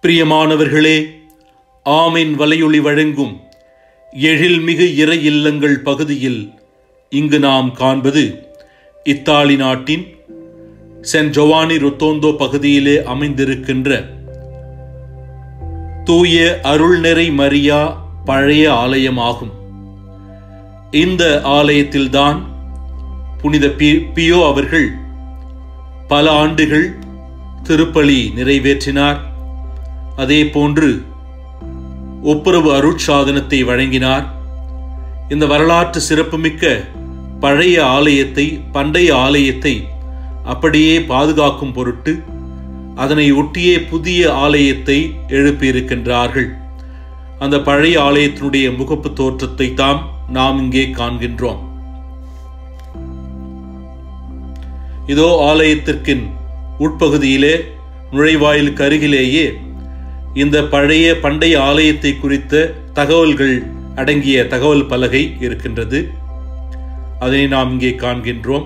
பிரியமானவர்களே ஆமின் வலையொளி வழங்கும் எழில்மிகு இறை இல்லங்கள் பகுதியில் இங்கு நாம் காண்பது இத்தாலி நாட்டின் சென்ட் ஜொவானி ரொத்தோந்தோ பகுதியிலே அமைந்திருக்கின்ற தூய அருள்நிறை மரியா பழைய ஆலயமாகும் இந்த ஆலயத்தில்தான் புனித பி பியோ அவர்கள் பல ஆண்டுகள் திருப்பலி நிறைவேற்றினார் அதே போன்று ஒப்புரவு அருட்சாதனத்தை வழங்கினார் இந்த வரலாற்று சிறப்புமிக்க பழைய ஆலயத்தை பண்டைய ஆலயத்தை அப்படியே பாதுகாக்கும் பொருட்டு அதனை ஒட்டியே புதிய ஆலயத்தை எழுப்பியிருக்கின்றார்கள் அந்த பழைய ஆலயத்தினுடைய முகப்பு தோற்றத்தை தாம் நாம் இங்கே காண்கின்றோம் இதோ ஆலயத்திற்கின் உட்பகுதியிலே நுழைவாயிலுக்கு அருகிலேயே இந்த பழைய பண்டைய ஆலயத்தை குறித்த தகவல்கள் அடங்கிய தகவல் பலகை இருக்கின்றது அதனை நாம் இங்கே காண்கின்றோம்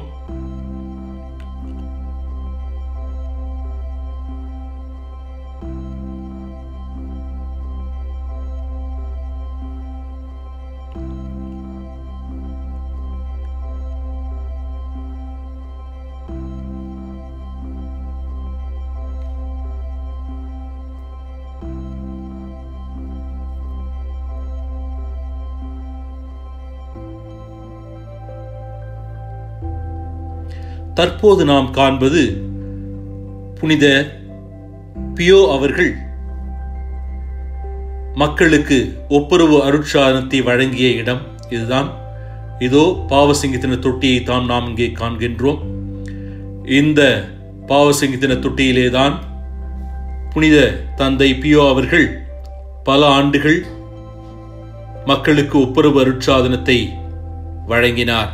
தற்போது நாம் காண்பது புனித பியோ அவர்கள் மக்களுக்கு ஒப்புரவு அருட்சாதனத்தை வழங்கிய இடம் இதுதான் இதோ பாவசிங்கத்தின தொட்டியை தான் நாம் இங்கே காண்கின்றோம் இந்த பாவசிங்கத்தின தொட்டியிலே தான் புனித தந்தை பியோ அவர்கள் பல ஆண்டுகள் மக்களுக்கு ஒப்புரவு அருட்சாதனத்தை வழங்கினார்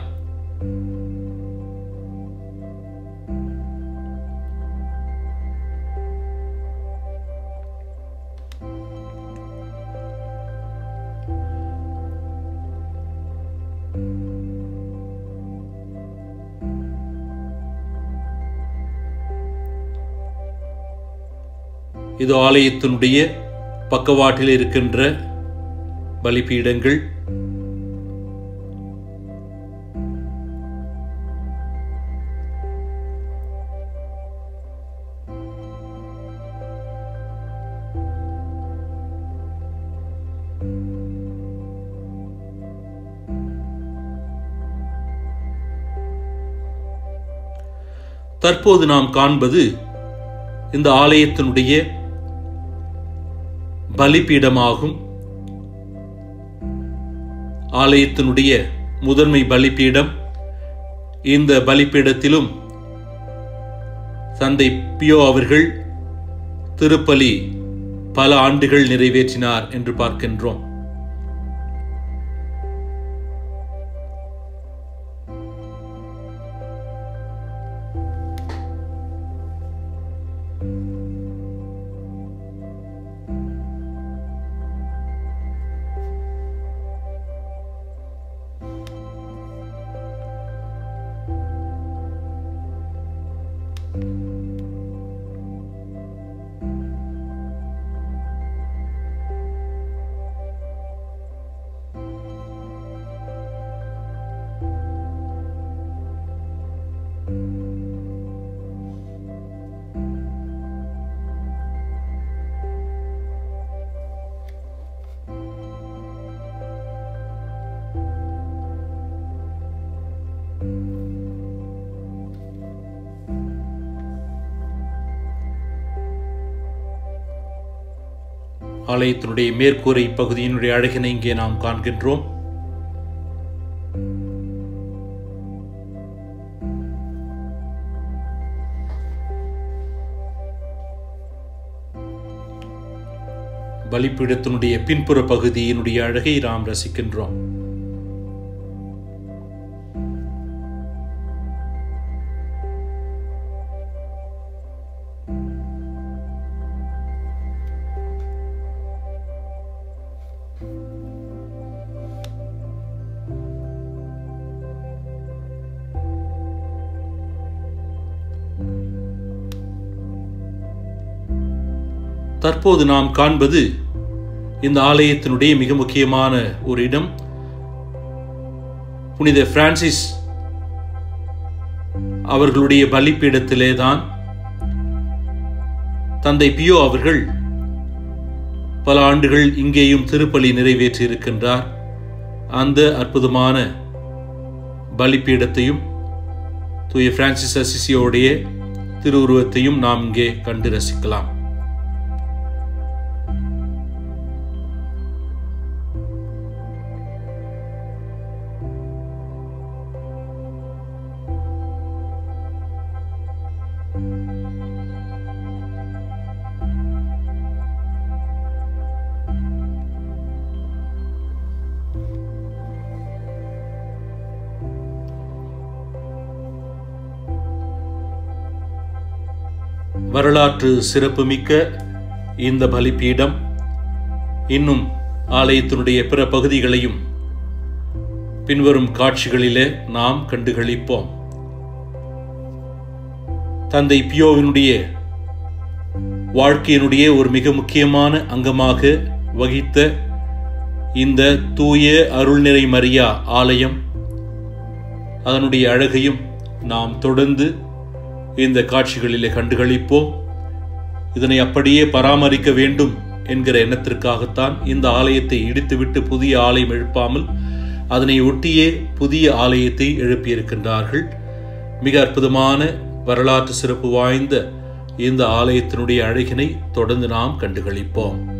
இது ஆலயத்தினுடைய பக்கவாட்டில் இருக்கின்ற பலிபீடங்கள் தற்போது நாம் காண்பது இந்த ஆலயத்தினுடைய பலிபீடமாகும் ஆலயத்தினுடைய முதன்மை பலிபீடம் இந்த பலிபீடத்திலும் தந்தை பியோ அவர்கள் திருப்பலி பல ஆண்டுகள் நிறைவேற்றினார் என்று பார்க்கின்றோம் ஆலயத்தினுடைய மேற்கூரை பகுதியினுடைய அழகினை இங்கே நாம் காண்கின்றோம் பலிப்பீடத்தினுடைய பின்புற பகுதியினுடைய அழகை நாம் ரசிக்கின்றோம் தற்போது நாம் காண்பது இந்த ஆலயத்தினுடைய மிக முக்கியமான ஒரு இடம் புனித பிரான்சிஸ் அவர்களுடைய பலிப்பீடத்திலே தான் தந்தை பியோ அவர்கள் பல ஆண்டுகள் இங்கேயும் திருப்பலி நிறைவேற்றி இருக்கின்றார் அந்த அற்புதமான பலிப்பீடத்தையும் தூய பிரான்சிஸ் அசிசியோடைய திருவுருவத்தையும் நாம் இங்கே கண்டு ரசிக்கலாம் வரலாற்று சிறப்புமிக்க இந்த பலிப்பீடம் இன்னும் ஆலயத்தினுடைய பிற பகுதிகளையும் பின்வரும் காட்சிகளிலே நாம் கண்டுகளிப்போம் தந்தை பியோவினுடைய வாழ்க்கையினுடைய ஒரு மிக முக்கியமான அங்கமாக வகித்த இந்த தூய அருள்நிறை மரியா ஆலயம் அதனுடைய அழகையும் நாம் தொடர்ந்து இந்த காட்சிகளிலே கண்டுகளிப்போம் இதனை அப்படியே பராமரிக்க வேண்டும் என்கிற எண்ணத்திற்காகத்தான் இந்த ஆலயத்தை இடித்துவிட்டு புதிய ஆலயம் எழுப்பாமல் அதனை ஒட்டியே புதிய ஆலயத்தை எழுப்பியிருக்கின்றார்கள் மிக அற்புதமான வரலாற்று சிறப்பு வாய்ந்த இந்த ஆலயத்தினுடைய அழகினை தொடர்ந்து நாம் கண்டுகளிப்போம்